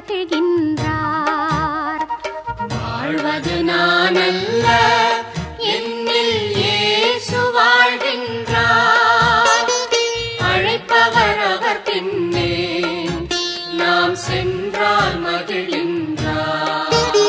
மகிழ்கின்றார் வாழ்வது நான் அல்ல என்னில் இயேசு வாழ்கின்றார் அழைப்பவர் அவர் பின்னே நாம் சென்றால் மகிழ்கின்றார்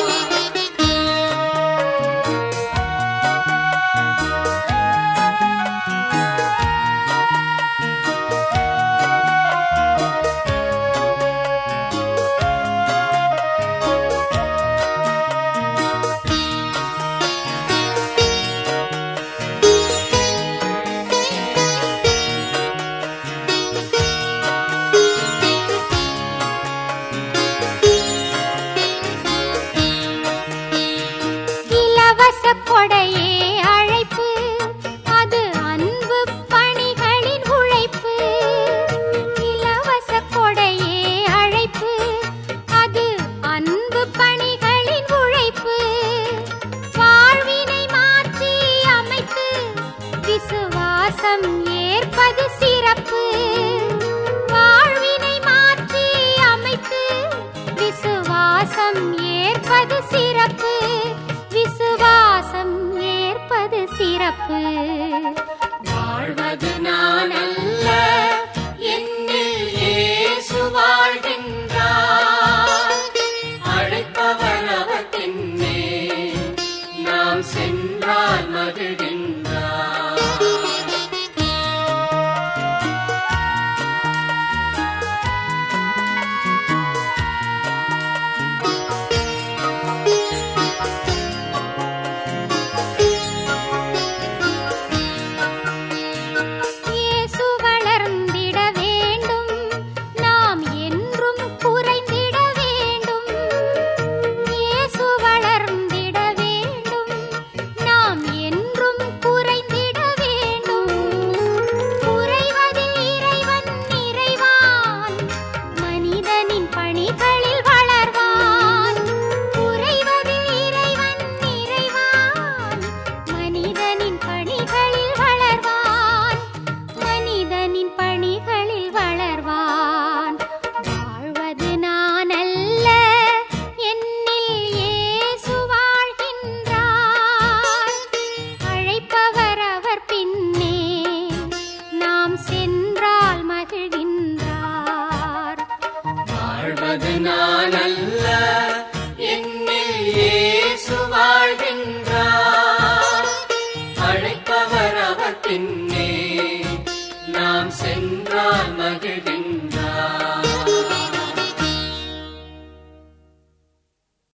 இலவச கொடையே அழைப்பு அது அன்பு பணிகளின் உழைப்பு இலவச கொடையே அழைப்பு அது அன்பு பணிகளின் உழைப்பு வாழ்வினை மாற்றி அமைத்து விசுவாசம் ஏற்பது சிறப்பு வாழ்வினை மாற்றி அமைத்து விசுவாசம் ஏற்பது சிறப்பு விசுவாசம் ஏற்பது சிறப்பு